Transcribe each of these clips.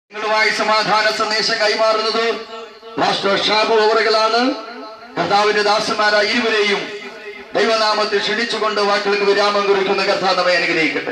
നിങ്ങളുമായി സമാധാന സന്ദേശം കൈമാറുന്നത് പാസ്റ്റർ ഷാബു ഓവറുകളാണ് കർത്താവിന്റെ ദാസന്മാരായ ഇരുവരെയും ദൈവനാമത്തിൽ ക്ഷണിച്ചുകൊണ്ട് വാക്കുകൾക്ക് വിരാമം കുറിക്കുന്ന കർത്താവ് നമ്മെ അനുഗ്രഹിക്കട്ടെ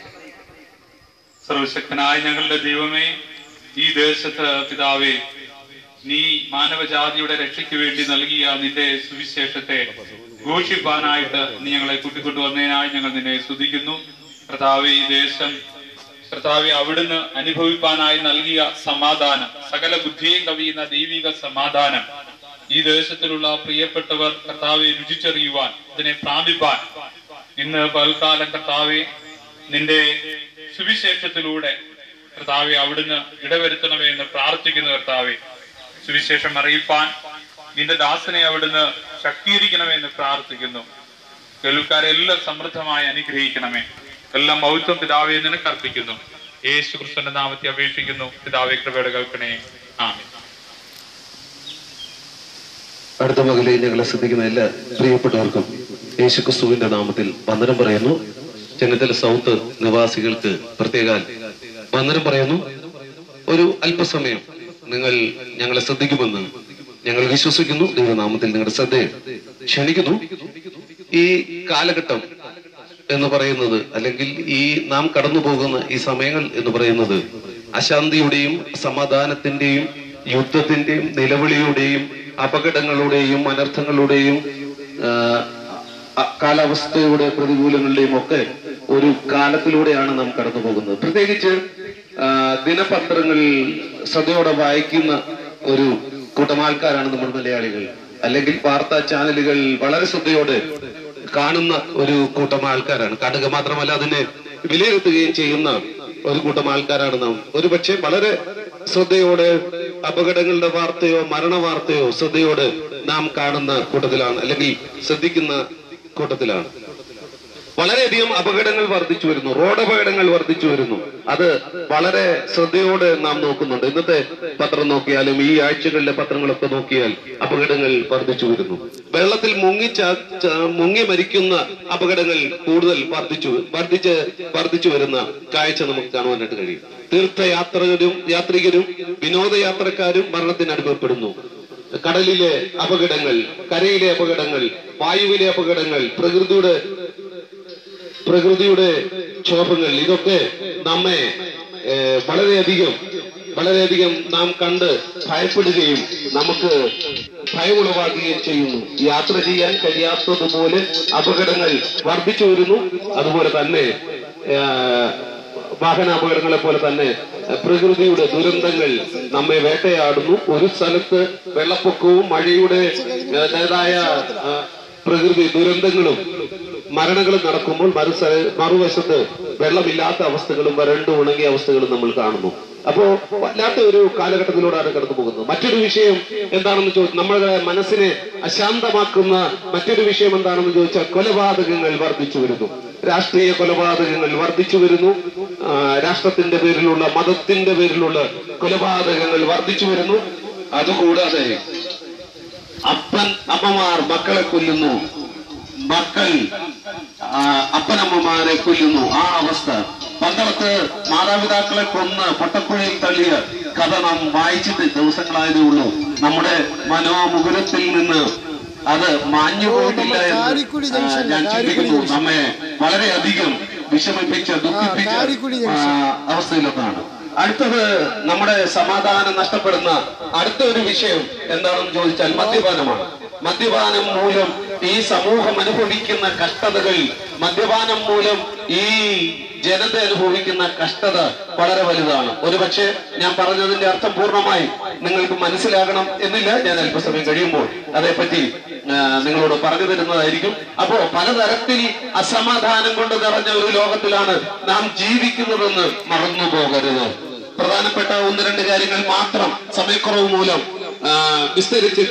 സർവശക്തനായ ഞങ്ങളുടെ ദൈവമേ ഈ ദേശത്ത് പിതാവേ നീ മാനവജാതിയുടെ രക്ഷയ്ക്ക് വേണ്ടി നൽകിയ നിന്റെ സുവിശേഷത്തെ ഘോഷിപ്പാനായിട്ട് നീ ഞങ്ങളെ കൂട്ടിക്കൊണ്ടുവന്നതിനായി ഞങ്ങൾ നിന്നെ സ്തുതിക്കുന്നു കർത്താവെ ഈ ദേശം കർത്താവെ അവിടുന്ന് അനുഭവിപ്പാനായി നൽകിയ സമാധാനം സകല ബുദ്ധിയും കവിയുന്ന ദൈവിക സമാധാനം ഈ ദേശത്തിലുള്ള പ്രിയപ്പെട്ടവർ കർത്താവെ രുചിച്ചറിയുവാൻ ഇതിനെ പ്രാപിപ്പാൻ ഇന്ന് പൽക്കാലം കർത്താവെ നിന്റെ സുവിശേഷത്തിലൂടെ കർത്താവെ അവിടുന്ന് ഇടവരുത്തണമേ എന്ന് പ്രാർത്ഥിക്കുന്നു കർത്താവെ സുവിശേഷം അറിയിപ്പാൻ നിന്റെ ദാസനെ അവിടുന്ന് ശക്തീകരിക്കണമേ എന്ന് പ്രാർത്ഥിക്കുന്നു കേൾക്കാരെ എല്ലാം സമൃദ്ധമായി അനുഗ്രഹിക്കണമേ എല്ലാം മൗത്വം പിതാവെ നിനക്ക് അർപ്പിക്കുന്നു യേശു ക്രിസ്തുവിന്റെ നാമത്തെ അപേക്ഷിക്കുന്നു പിതാവെ കൃപയുടെ കേൾക്കണേ ആമേൻ അടുത്ത പകലെ ഞങ്ങളെ ശ്രദ്ധിക്കുന്ന എല്ലാ പ്രിയപ്പെട്ടവർക്കും യേശുക്രിസ്തുവിന്റെ നാമത്തിൽ വന്ദനം പറയുന്നു ചെന്നിത്തല സൗത്ത് നിവാസികൾക്ക് പ്രത്യേകാൽ വന്ദനം പറയുന്നു ഒരു അല്പസമയം നിങ്ങൾ ഞങ്ങളെ ശ്രദ്ധിക്കുമെന്ന് ഞങ്ങൾ വിശ്വസിക്കുന്നു ദൈവനാമത്തിൽ നിങ്ങളുടെ ശ്രദ്ധയെ ക്ഷണിക്കുന്നു ഈ കാലഘട്ടം എന്ന് പറയുന്നത് അല്ലെങ്കിൽ ഈ നാം കടന്നു പോകുന്ന ഈ സമയങ്ങൾ എന്ന് പറയുന്നത് അശാന്തിയുടെയും സമാധാനത്തിന്റെയും യുദ്ധത്തിന്റെയും നിലവിളിയുടെയും അപകടങ്ങളുടെയും അനർത്ഥങ്ങളുടെയും ആ, അ- കാലാവസ്ഥയുടെ പ്രതികൂലങ്ങളുടെയും ഒക്കെ ഒരു കാലത്തിലൂടെയാണ് നാം കടന്നു പോകുന്നത് പ്രത്യേകിച്ച് ആ, ദിനപത്രങ്ങൾ ശ്രദ്ധയോടെ വായിക്കുന്ന ഒരു കൂട്ടം ആൾക്കാരാണ് നമ്മൾ മലയാളികൾ അല്ലെങ്കിൽ വാർത്താ ചാനലുകൾ വളരെ ശ്രദ്ധയോടെ കാണുന്ന ഒരു കൂട്ടം ആൾക്കാരാണ് കാണുക മാത്രമല്ല അതിനെ വിലയിരുത്തുകയും ചെയ്യുന്ന ഒരു കൂട്ടം ആൾക്കാരാണ് നാം ഒരുപക്ഷെ വളരെ ശ്രദ്ധയോടെ അപകടങ്ങളുടെ വാർത്തയോ മരണ വാർത്തയോ ശ്രദ്ധയോടെ നാം കാണുന്ന കൂട്ടത്തിലാണ് അല്ലെങ്കിൽ ശ്രദ്ധിക്കുന്ന കൂട്ടത്തിലാണ് വളരെയധികം അപകടങ്ങൾ വർദ്ധിച്ചു വരുന്നു റോഡ് അപകടങ്ങൾ വർദ്ധിച്ചു വരുന്നു അത് വളരെ ശ്രദ്ധയോടെ നാം നോക്കുന്നുണ്ട് ഇന്നത്തെ പത്രം നോക്കിയാലും ഈ ആഴ്ചകളിലെ പത്രങ്ങളൊക്കെ നോക്കിയാൽ അപകടങ്ങൾ വർദ്ധിച്ചു വരുന്നു വെള്ളത്തിൽ മുങ്ങി ച- ച- മുങ്ങി മരിക്കുന്ന അപകടങ്ങൾ കൂടുതൽ വർദ്ധിച്ചു വർദ്ധിച്ച് വർദ്ധിച്ചു വരുന്ന കാഴ്ച നമുക്ക് കാണുവാനായിട്ട് കഴിയും തീർത്ഥയാത്രകരും യാത്രികരും വിനോദയാത്രക്കാരും മരണത്തിന് അനുഭവപ്പെടുന്നു കടലിലെ അപകടങ്ങൾ കരയിലെ അപകടങ്ങൾ വായുവിലെ അപകടങ്ങൾ പ്രകൃതിയുടെ പ്രകൃതിയുടെ ക്ഷോഭങ്ങൾ ഇതൊക്കെ നമ്മെ ഏഹ്, വളരെയധികം വളരെയധികം നാം കണ്ട് ഭയപ്പെടുകയും നമുക്ക് ഭയമുളവാക്കുകയും ചെയ്യുന്നു യാത്ര ചെയ്യാൻ കഴിയാത്തതുപോലെ അപകടങ്ങൾ വർദ്ധിച്ചു വരുന്നു അതുപോലെ തന്നെ ഏഹ്, വാഹനാപകടങ്ങളെ പോലെ തന്നെ ഏഹ്, പ്രകൃതിയുടെ ദുരന്തങ്ങൾ നമ്മെ വേട്ടയാടുന്നു ഒരു സ്ഥലത്ത് വെള്ളപ്പൊക്കവും മഴയുടെ ഏതായ പ്രകൃതി ദുരന്തങ്ങളും മരണങ്ങളും നടക്കുമ്പോൾ മറുസ്ഥ മറുവശത്ത് വെള്ളമില്ലാത്ത അവസ്ഥകളും വരണ്ടു ഉണങ്ങിയ അവസ്ഥകളും നമ്മൾ കാണുന്നു അപ്പോ വല്ലാത്ത ഒരു കാലഘട്ടത്തിലൂടെയാണ് കടന്നു പോകുന്നത് മറ്റൊരു വിഷയം എന്താണെന്ന് ചോദിച്ചു നമ്മുടെ മനസ്സിനെ അശാന്തമാക്കുന്ന മറ്റൊരു വിഷയം എന്താണെന്ന് ചോദിച്ചാൽ കൊലപാതകങ്ങൾ വർദ്ധിച്ചു വരുന്നു രാഷ്ട്രീയ കൊലപാതകങ്ങൾ വർദ്ധിച്ചു വരുന്നു ആ, രാഷ്ട്രത്തിന്റെ പേരിലുള്ള മതത്തിന്റെ പേരിലുള്ള കൊലപാതകങ്ങൾ വർദ്ധിച്ചു വരുന്നു അതുകൂടാതെ അപ്പൻ അമ്മമാർ മക്കളെ കൊല്ലുന്നു മക്കൾ ആ, അപ്പനമ്മമാരെ കൊല്ലുന്നു ആ അവസ്ഥ പന്തളത്ത് മാതാപിതാക്കളെ കൊന്ന് പൊട്ടക്കുഴയിൽ തള്ളിയ കഥ നാം വായിച്ചിട്ട് ദിവസങ്ങളായതേ ഉള്ളൂ നമ്മുടെ മനോമുകുരത്തിൽ നിന്ന് അത് മാഞ്ഞു പോയിട്ടില്ല കാരിക്കുടി എന്ന് ആ, ജംഗ്ഷനിൽ, ഞാൻ കാരിക്കുടി ചിന്തിക്കുന്നു ജംഗ്ഷൻ. നമ്മെ വളരെയധികം വിഷമിപ്പിച്ച ദുഃഖിപ്പിച്ച കാരിക്കുടി ആ, ജംഗ്ഷൻ. അവസ്ഥയിലൊന്നാണ് അടുത്തത് നമ്മുടെ സമാധാനം നഷ്ടപ്പെടുന്ന അടുത്ത ഒരു വിഷയം എന്താണെന്ന് ചോദിച്ചാൽ മദ്യപാനമാണ് മദ്യപാനം മൂലം ഈ സമൂഹം അനുഭവിക്കുന്ന കഷ്ടതകൾ മദ്യപാനം മൂലം ഈ ജനത അനുഭവിക്കുന്ന കഷ്ടത വളരെ വലുതാണ് ഒരുപക്ഷെ ഞാൻ പറഞ്ഞതിന്റെ അർത്ഥം പൂർണ്ണമായി നിങ്ങൾക്ക് മനസ്സിലാകണം എന്നില്ല ഞാൻ അല്പസമയം കഴിയുമ്പോൾ അതേപ്പറ്റി ആ, നിങ്ങളോട് പറഞ്ഞു തരുന്നതായിരിക്കും അപ്പോ പലതരത്തിൽ അസമാധാനം കൊണ്ട് നിറഞ്ഞ ഒരു ലോകത്തിലാണ് നാം ജീവിക്കുന്നതെന്ന് മറന്നു പോകരുത് പ്രധാനപ്പെട്ട ഒന്ന് രണ്ട് കാര്യങ്ങൾ മാത്രം സമയക്കുറവ് മൂലം ആ, വിസ്തരിച്ചിട്ട്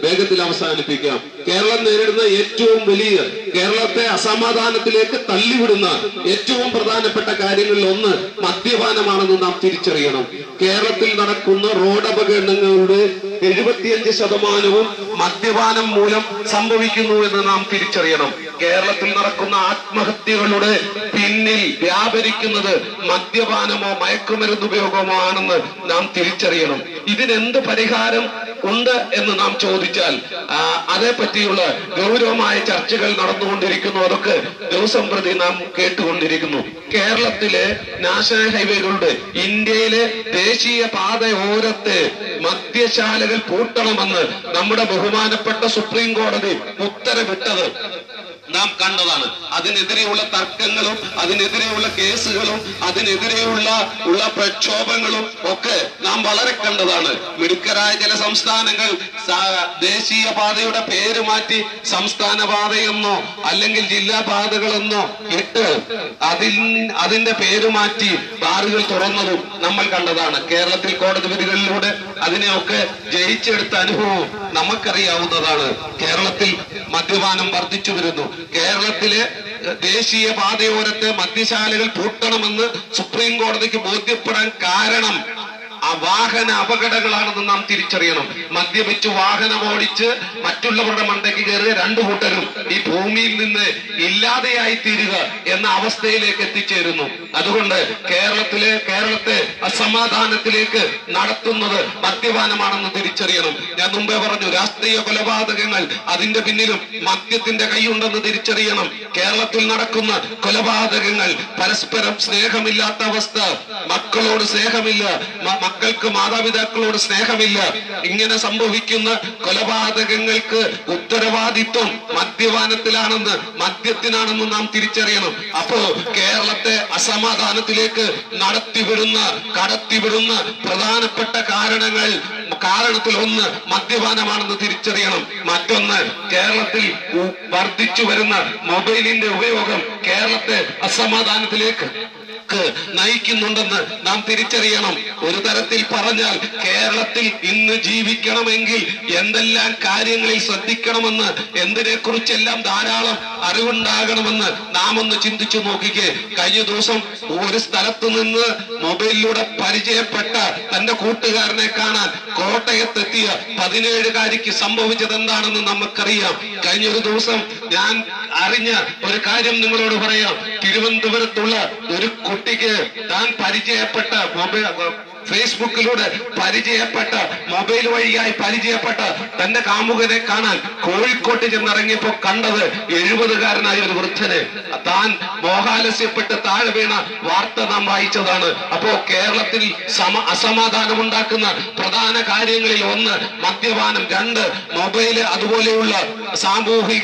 വേഗത്തിൽ അവസാനിപ്പിക്കാം കേരളം നേരിടുന്ന ഏറ്റവും വലിയ കേരളത്തെ അസമാധാനത്തിലേക്ക് തള്ളിവിടുന്ന ഏറ്റവും പ്രധാനപ്പെട്ട കാര്യങ്ങളിൽ ഒന്ന് മദ്യപാനമാണെന്ന് നാം തിരിച്ചറിയണം കേരളത്തിൽ നടക്കുന്ന റോഡ് അപകടങ്ങളുടെ എഴുപത്തിയഞ്ച് ശതമാനവും മദ്യപാനം മൂലം സംഭവിക്കുന്നു എന്ന് നാം തിരിച്ചറിയണം കേരളത്തിൽ നടക്കുന്ന ആത്മഹത്യകളുടെ പിന്നിൽ വ്യാപരിക്കുന്നത് മദ്യപാനമോ മയക്കുമരുന്ന് ഉപയോഗമോ ആണെന്ന് നാം തിരിച്ചറിയണം ഇതിനെന്ത് പരിഹാരം ഉണ്ട് എന്ന് നാം ചോദിച്ചാൽ ആ, അതേപ്പറ്റിയുള്ള ഗൗരവമായ ചർച്ചകൾ നടന്നുകൊണ്ടിരിക്കുന്നു അതൊക്കെ ദിവസം പ്രതി നാം കേട്ടുകൊണ്ടിരിക്കുന്നു കേരളത്തിലെ നാഷണൽ ഹൈവേകളുടെ ഇന്ത്യയിലെ ദേശീയ പാത ഓരത്തെ മദ്യശാലകൾ പൂട്ടണമെന്ന് നമ്മുടെ ബഹുമാനപ്പെട്ട സുപ്രീം കോടതി ഉത്തരവിട്ടത് നാം കണ്ടതാണ് അതിനെതിരെയുള്ള തർക്കങ്ങളും അതിനെതിരെയുള്ള കേസുകളും അതിനെതിരെയുള്ള ഉള്ള പ്രക്ഷോഭങ്ങളും ഒക്കെ നാം വളരെ കണ്ടതാണ് മിടുക്കരായ ചില സംസ്ഥാനങ്ങൾ സ- ദേശീയ പാതയുടെ പേര് മാറ്റി സംസ്ഥാന പാതയെന്നോ അല്ലെങ്കിൽ ജില്ലാ പാതകളെന്നോ ഇട്ട് അതിൽ അതിന്റെ പേര് മാറ്റി ബാറുകൾ തുറന്നതും നമ്മൾ കണ്ടതാണ് കേരളത്തിൽ കോടതി വിധികളിലൂടെ അതിനെയൊക്കെ ജയിച്ചെടുത്ത അനുഭവം നമുക്കറിയാവുന്നതാണ് കേരളത്തിൽ മദ്യപാനം വർദ്ധിച്ചു വരുന്നു കേരളത്തിലെ ഏഹ്, ദേശീയ പാതയോരത്തെ മദ്യശാലകൾ പൂട്ടണമെന്ന് സുപ്രീം കോടതിക്ക് ബോധ്യപ്പെടാൻ കാരണം ആ വാഹന അപകടങ്ങളാണെന്ന് നാം തിരിച്ചറിയണം മദ്യപിച്ച് വാഹനം ഓടിച്ച് മറ്റുള്ളവരുടെ മണ്ടയ്ക്ക് കയറുക രണ്ടു കൂട്ടരും ഈ ഭൂമിയിൽ നിന്ന് ഇല്ലാതെയായി തീരുക എന്ന അവസ്ഥയിലേക്ക് എത്തിച്ചേരുന്നു അതുകൊണ്ട് കേരളത്തിലെ കേരളത്തെ അസമാധാനത്തിലേക്ക് നടത്തുന്നത് മദ്യപാനമാണെന്ന് തിരിച്ചറിയണം ഞാൻ മുമ്പേ പറഞ്ഞു രാഷ്ട്രീയ കൊലപാതകങ്ങൾ അതിന്റെ പിന്നിലും മദ്യത്തിന്റെ കൈയുണ്ടെന്ന് തിരിച്ചറിയണം കേരളത്തിൽ നടക്കുന്ന കൊലപാതകങ്ങൾ പരസ്പരം സ്നേഹമില്ലാത്ത അവസ്ഥ മക്കളോട് സ്നേഹമില്ല മ- മക്കൾക്ക് മാതാപിതാക്കളോട് സ്നേഹമില്ല ഇങ്ങനെ സംഭവിക്കുന്ന കൊലപാതകങ്ങൾക്ക് ഉത്തരവാദിത്വം മദ്യപാനത്തിലാണെന്ന് മദ്യത്തിനാണെന്ന് നാം തിരിച്ചറിയണം അപ്പോ കേരളത്തെ അസമാധാനത്തിലേക്ക് നടത്തിവിടുന്ന കടത്തിവിടുന്ന പ്രധാനപ്പെട്ട കാരണങ്ങൾ കാരണത്തിൽ ഒന്ന് മദ്യപാനമാണെന്ന് തിരിച്ചറിയണം മറ്റൊന്ന് കേരളത്തിൽ ഉ- വർദ്ധിച്ചു വരുന്ന മൊബൈലിന്റെ ഉപയോഗം കേരളത്തെ അസമാധാനത്തിലേക്ക് ക്ക് നയിക്കുന്നുണ്ടെന്ന് നാം തിരിച്ചറിയണം ഒരു തരത്തിൽ പറഞ്ഞാൽ കേരളത്തിൽ ഇന്ന് ജീവിക്കണമെങ്കിൽ എന്തെല്ലാം കാര്യങ്ങളിൽ ശ്രദ്ധിക്കണമെന്ന് എന്തിനെ കുറിച്ചെല്ലാം ധാരാളം അറിവുണ്ടാകണമെന്ന് നാം ഒന്ന് ചിന്തിച്ചു നോക്കിക്കേ കഴിഞ്ഞ ദിവസം ഒരു സ്ഥലത്ത് നിന്ന് മൊബൈലിലൂടെ പരിചയപ്പെട്ട തന്റെ കൂട്ടുകാരനെ കാണാൻ കോട്ടയത്തെത്തിയ പതിനേഴുകാരിക്ക് സംഭവിച്ചത് എന്താണെന്ന് നമുക്കറിയാം കഴിഞ്ഞ ഒരു ദിവസം ഞാൻ അറിഞ്ഞ ഒരു കാര്യം നിങ്ങളോട് പറയാം തിരുവനന്തപുരത്തുള്ള ഒരു കുട്ടിക്ക് താൻ പരിചയപ്പെട്ട മൊബൈൽ ഫേസ്ബുക്കിലൂടെ പരിചയപ്പെട്ട മൊബൈൽ വഴിയായി പരിചയപ്പെട്ട തന്റെ കാമുകനെ കാണാൻ കോഴിക്കോട്ട് ചെന്നിറങ്ങിയപ്പോ കണ്ടത് എഴുപതുകാരനായ ഒരു വൃദ്ധനെ താൻ മോഹാലസ്യപ്പെട്ട് താഴെ വീണ വാർത്ത നാം വായിച്ചതാണ് അപ്പോ കേരളത്തിൽ സമ അസമാധാനം ഉണ്ടാക്കുന്ന പ്രധാന കാര്യങ്ങളിൽ ഒന്ന് മദ്യപാനം രണ്ട് മൊബൈല് അതുപോലെയുള്ള സാമൂഹിക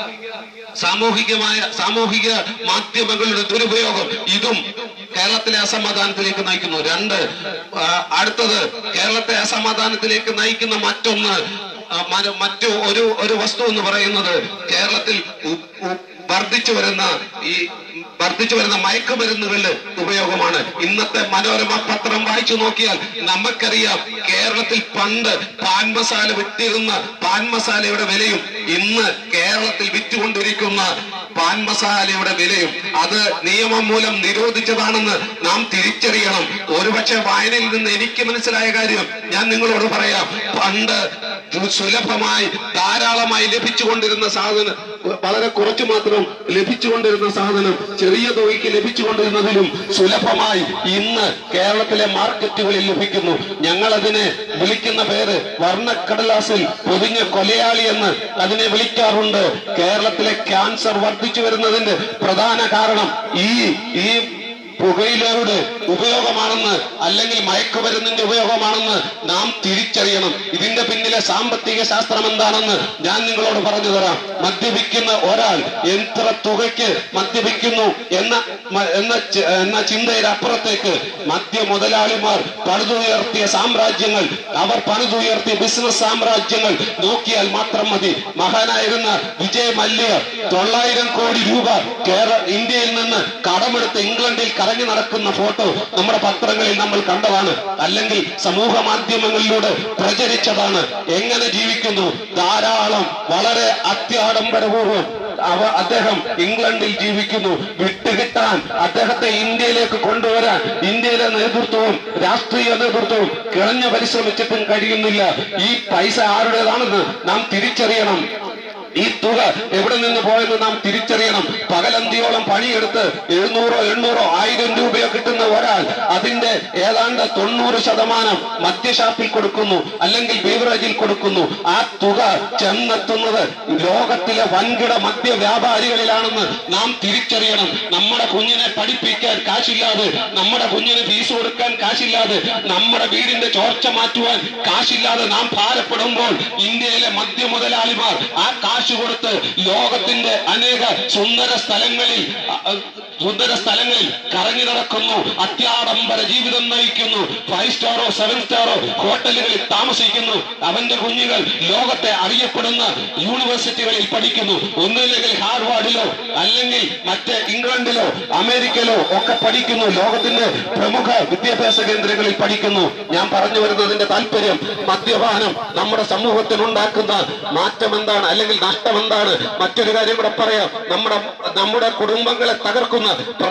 സാമൂഹികമായ സാമൂഹിക മാധ്യമങ്ങളുടെ ദുരുപയോഗം ഇതും കേരളത്തിലെ അസമാധാനത്തിലേക്ക് നയിക്കുന്നു രണ്ട് ആ, അടുത്തത് കേരളത്തെ അസമാധാനത്തിലേക്ക് നയിക്കുന്ന മറ്റൊന്ന് ആ, മ- മറ്റു ഒരു ഒരു വസ്തു എന്ന് പറയുന്നത് കേരളത്തിൽ ഉ- ഉ- വർദ്ധിച്ചു വരുന്ന ഈ വർദ്ധിച്ചു വരുന്ന മയക്കുമരുന്നുകളുടെ ഉപയോഗമാണ് ഇന്നത്തെ മനോരമ പത്രം വായിച്ചു നോക്കിയാൽ നമുക്കറിയാം കേരളത്തിൽ പണ്ട് പാൻ മസാല വിറ്റിരുന്ന പാൻ മസാലയുടെ വിലയും ഇന്ന് കേരളത്തിൽ വിറ്റുകൊണ്ടിരിക്കുന്ന പാൻ മസാലയുടെ വിലയും അത് നിയമം മൂലം നിരോധിച്ചതാണെന്ന് നാം തിരിച്ചറിയണം ഒരുപക്ഷെ വായനയിൽ നിന്ന് എനിക്ക് മനസ്സിലായ കാര്യം ഞാൻ നിങ്ങളോട് പറയാം പണ്ട് സുലഭമായി ധാരാളമായി ലഭിച്ചുകൊണ്ടിരുന്ന സാധനം വളരെ കുറച്ചു മാത്രം ലഭിച്ചുകൊണ്ടിരുന്ന സാധനം ചെറിയ തുകയ്ക്ക് ലഭിച്ചുകൊണ്ടിരുന്നതിലും സുലഭമായി ഇന്ന് കേരളത്തിലെ മാർക്കറ്റുകളിൽ ലഭിക്കുന്നു ഞങ്ങൾ അതിനെ വിളിക്കുന്ന പേര് വർണ്ണക്കടലാസിൽ പൊതിഞ്ഞ കൊലയാളി എന്ന് അതിനെ വിളിക്കാറുണ്ട് കേരളത്തിലെ ക്യാൻസർ വർദ്ധിച്ചു വരുന്നതിന്റെ പ്രധാന കാരണം ഈ ഈ പുകയിലയുടെ ഉപയോഗമാണെന്ന് അല്ലെങ്കിൽ മയക്കുമരുന്നിന്റെ ഉപയോഗമാണെന്ന് നാം തിരിച്ചറിയണം ഇതിന്റെ പിന്നിലെ സാമ്പത്തിക ശാസ്ത്രം എന്താണെന്ന് ഞാൻ നിങ്ങളോട് പറഞ്ഞു തരാം മദ്യപിക്കുന്ന ഒരാൾ എത്ര തുകയ്ക്ക് മദ്യപിക്കുന്നു എന്ന മ- എന്ന ചി- എന്ന ചിന്തയുടെ അപ്പുറത്തേക്ക് മദ്യ മുതലാളിമാർ പണിതുയർത്തിയ സാമ്രാജ്യങ്ങൾ അവർ പണിതുയർത്തിയ ബിസിനസ് സാമ്രാജ്യങ്ങൾ നോക്കിയാൽ മാത്രം മതി മഹാനായിരുന്ന വിജയ് മല്യ തൊള്ളായിരം കോടി രൂപ കേരള ഇന്ത്യയിൽ നിന്ന് കടമെടുത്ത് ഇംഗ്ലണ്ടിൽ കറങ്ങി നടക്കുന്ന ഫോട്ടോ നമ്മുടെ പത്രങ്ങളിൽ നമ്മൾ കണ്ടതാണ് അല്ലെങ്കിൽ സമൂഹ മാധ്യമങ്ങളിലൂടെ പ്രചരിച്ചതാണ് എങ്ങനെ ജീവിക്കുന്നു ധാരാളം വളരെ അത്യാഡംബരപൂർവ്വം അവ അദ്ദേഹം ഇംഗ്ലണ്ടിൽ ജീവിക്കുന്നു വിട്ടുകിട്ടാൻ അദ്ദേഹത്തെ ഇന്ത്യയിലേക്ക് കൊണ്ടുവരാൻ ഇന്ത്യയിലെ നേതൃത്വവും രാഷ്ട്രീയ നേതൃത്വവും കിളഞ്ഞു പരിശ്രമിച്ചിട്ടും കഴിയുന്നില്ല ഈ പൈസ ആരുടേതാണെന്ന് നാം തിരിച്ചറിയണം ഈ തുക എവിടെ നിന്ന് പോയെന്ന് നാം തിരിച്ചറിയണം പകലന്തിയോളം പണിയെടുത്ത് എഴുന്നൂറോ എണ്ണൂറോ ആയിരം രൂപയോ കിട്ടുന്ന ഒരാൾ അതിന്റെ ഏതാണ്ട് തൊണ്ണൂറ് ശതമാനം മദ്യഷാപ്പിൽ കൊടുക്കുന്നു അല്ലെങ്കിൽ ബീവറേജിൽ കൊടുക്കുന്നു ആ തുക ചെന്നെത്തുന്നത് ലോകത്തിലെ വൻകിട മദ്യ വ്യാപാരികളിലാണെന്ന് നാം തിരിച്ചറിയണം നമ്മുടെ കുഞ്ഞിനെ പഠിപ്പിക്കാൻ കാശില്ലാതെ നമ്മുടെ കുഞ്ഞിന് ഫീസ് കൊടുക്കാൻ കാശില്ലാതെ നമ്മുടെ വീടിന്റെ ചോർച്ച മാറ്റുവാൻ കാശില്ലാതെ നാം ഭാരപ്പെടുമ്പോൾ ഇന്ത്യയിലെ മദ്യ മുതലാളിമാർ ആ കാശ് കൊടുത്ത് ലോകത്തിന്റെ അനേക സുന്ദര സ്ഥലങ്ങളിൽ അ, അ, സുന്ദര സ്ഥലങ്ങളിൽ കറങ്ങി നടക്കുന്നു അത്യാഡംബര ജീവിതം നയിക്കുന്നു ഫൈവ് സ്റ്റാറോ സെവൻ സ്റ്റാറോ ഹോട്ടലുകളിൽ താമസിക്കുന്നു അവന്റെ കുഞ്ഞുങ്ങൾ ലോകത്തെ അറിയപ്പെടുന്ന യൂണിവേഴ്സിറ്റികളിൽ പഠിക്കുന്നു ഒന്നുമില്ലെങ്കിൽ ഹാർവാർഡിലോ അല്ലെങ്കിൽ മറ്റ് ഇംഗ്ലണ്ടിലോ അമേരിക്കയിലോ ഒക്കെ പഠിക്കുന്നു ലോകത്തിന്റെ പ്രമുഖ വിദ്യാഭ്യാസ കേന്ദ്രങ്ങളിൽ പഠിക്കുന്നു ഞാൻ പറഞ്ഞു വരുന്നതിന്റെ താല്പര്യം മദ്യപാനം നമ്മുടെ സമൂഹത്തിൽ ഉണ്ടാക്കുന്ന മാറ്റം എന്താണ് അല്ലെങ്കിൽ നഷ്ടം എന്താണ് മറ്റൊരു കാര്യം കൂടെ പറയാം നമ്മുടെ നമ്മുടെ കുടുംബങ്ങളെ തകർക്കുന്ന